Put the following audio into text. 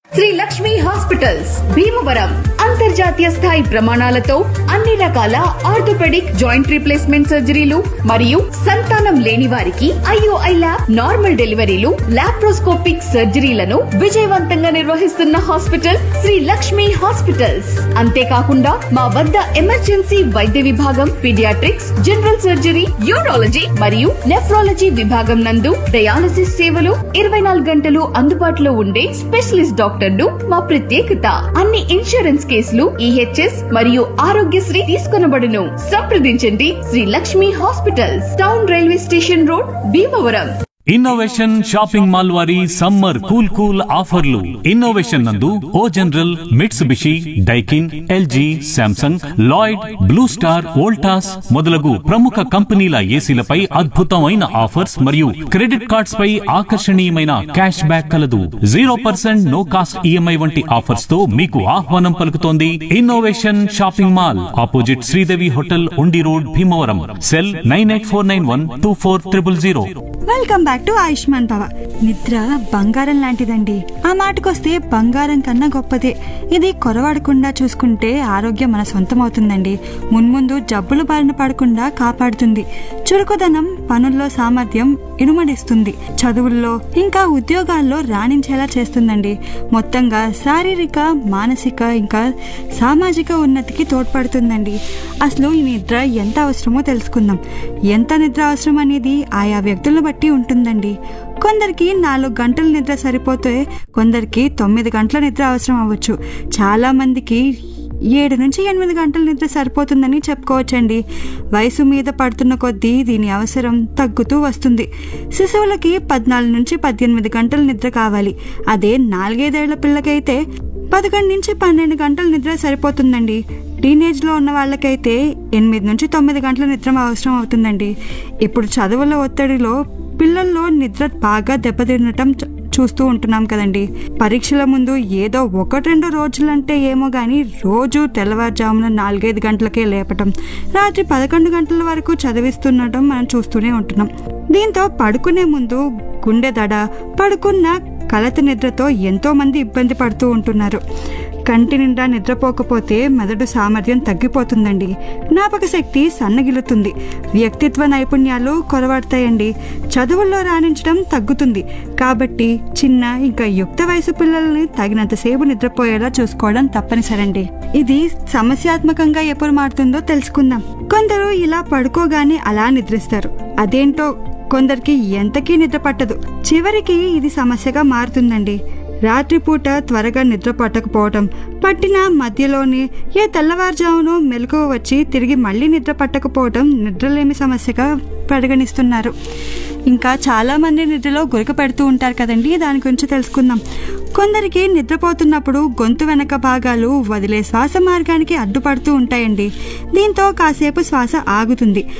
Shri Lakshmi hospitals Bhimavaram అంతర్జాతీయ స్థాయి ప్రమాణాలతో అన్ని రకాల ఆర్థోపెడిక్ జాయింట్ రీప్లేస్మెంట్ సర్జరీలు మరియు సంతానం లేని వారికి ఐఓఐ ల్యాబ్ నార్మల్ డెలివరీలు లాప్రోస్కోపిక్ సర్జరీలను విజయవంతంగా నిర్వహిస్తున్న హాస్పిటల్ శ్రీ లక్ష్మి హాస్పిటల్స్ అంతేకాకుండా మా వద్ద ఎమర్జెన్సీ వైద్య విభాగం పీడియాట్రిక్స్ జనరల్ సర్జరీ యూరాలజీ మరియు నెఫ్రాలజీ విభాగం నందు డయాలసిస్ సేవలు ఇరవై నాలుగు గంటలు అందుబాటులో ఉండే స్పెషలిస్ట్ డాక్టర్లు మా ప్రత్యేకత అన్ని ఇన్సూరెన్స్ కేసులు ఈహెచ్ఎస్ మరియు ఆరోగ్యశ్రీ తీసుకొనబడును సంప్రదించండి Sri Lakshmi hospitals town railway station road Bhimavaram innovation shopping mall వారి సమ్మర్ కూల్ కూల్ ఆఫర్లు ఇన్నోవేషన్ నందు O general Mitsubishi Daikin LG Samsung Lloyd blue star Voltas మొదలగు ప్రముఖ కంపెనీల ఏసీలపై అద్భుతమైన ఆఫర్స్ మరియు క్రెడిట్ కార్డ్స్ పై ఆకర్షణీయమైన క్యాష్ బ్యాక్ కలదు zero percent no cost EMI వంటి ఆఫర్స్ తో మీకు ఆహ్వానం పలుకుతోంది innovation shopping mall opposite Sridevi hotel Undi road Bhimavaram cell nine eight four nine one two four triple zero welcome back to Ayushman Bhava నిద్ర బంగారం లాంటిదండి ఆ మాటకొస్తే బంగారం కన్నా గొప్పదే ఇది కొరవాడకుండా చూసుకుంటే ఆరోగ్యం మన సొంతం అవుతుందండి మున్ముందు జబ్బులు బారిన పడకుండా కాపాడుతుంది చురుకుదనం పనుల్లో సామర్థ్యం ఇనుమడిస్తుంది చదువుల్లో ఇంకా ఉద్యోగాల్లో రాణించేలా చేస్తుందండి మొత్తంగా శారీరక మానసిక ఇంకా సామాజిక ఉన్నతికి తోడ్పడుతుందండి అసలు ఈ నిద్ర ఎంత అవసరమో తెలుసుకుందాం ఎంత నిద్ర అవసరం అనేది ఆయా వ్యక్తులను బట్టి ఉంటుందండి కొందరికి నాలుగు గంటల నిద్ర సరిపోతే కొందరికి తొమ్మిది గంటల నిద్ర అవసరం అవ్వచ్చు చాలా మందికి ఏడు నుంచి ఎనిమిది గంటల నిద్ర సరిపోతుందని చెప్పుకోవచ్చండి వయసు మీద పడుతున్న కొద్దీ దీని అవసరం తగ్గుతూ వస్తుంది శిశువులకి పద్నాలుగు నుంచి పద్దెనిమిది గంటల నిద్ర కావాలి అదే నాలుగైదేళ్ల పిల్లకైతే పదకొండు నుంచి పన్నెండు గంటల నిద్ర సరిపోతుందండి టీనేజ్లో ఉన్న వాళ్ళకైతే ఎనిమిది నుంచి తొమ్మిది గంటల నిద్ర అవసరం అవుతుందండి ఇప్పుడు చదువుల ఒత్తిడిలో పిల్లల్లో నిద్ర బాగా దెబ్బతినటం చ- చూస్తూ ఉంటున్నాం కదండి పరీక్షల ముందు ఏదో ఒకటి రెండు రోజులంటే ఏమో కానీ రోజు తెల్లవారుజామున నాలుగైదు గంటలకే లేపటం రాత్రి పదకొండు గంటల వరకు చదివిస్తుండటం మనం చూస్తూనే ఉంటున్నాం దీంతో పడుకునే ముందు గుండె దడ పడుకున్న కలత నిద్రతో ఎంతో మంది ఇబ్బంది పడుతూ ఉంటున్నారు కంటి నిండా నిద్రపోకపోతే మెదడు సామర్థ్యం తగ్గిపోతుందండి జ్ఞాపక శక్తి సన్నగిలుతుంది వ్యక్తిత్వ నైపుణ్యాలు కొరవడతాయండి చదువుల్లో రాణించడం తగ్గుతుంది కాబట్టి చిన్న ఇంకా యుక్త వయసు పిల్లల్ని తగినంతసేపు నిద్రపోయేలా చూసుకోవడం తప్పనిసరండి ఇది సమస్యాత్మకంగా ఎప్పుడు మారుతుందో తెలుసుకుందాం కొందరు ఇలా పడుకోగానే అలా నిద్రిస్తారు అదేంటో కొందరికి ఎంతకీ నిద్ర పట్టదు చివరికి ఇది సమస్యగా మారుతుందండి రాత్రిపూట త్వరగా నిద్ర పట్టకపోవటం పట్టిన మధ్యలోనే ఏ తెల్లవారుజామునో మెలకువ వచ్చి తిరిగి మళ్ళీ నిద్ర పట్టకపోవటం నిద్రలేమి సమస్యగా పరిగణిస్తున్నారు ఇంకా చాలా మంది నిద్రలో గురక పెడుతూ ఉంటారు కదండి దాని గురించి తెలుసుకుందాం కొందరికి నిద్రపోతున్నప్పుడు గొంతు వెనక భాగాలు వదిలే శ్వాస మార్గానికి అడ్డుపడుతూ ఉంటాయండి దీంతో కాసేపు శ్వాస ఆగుతుంది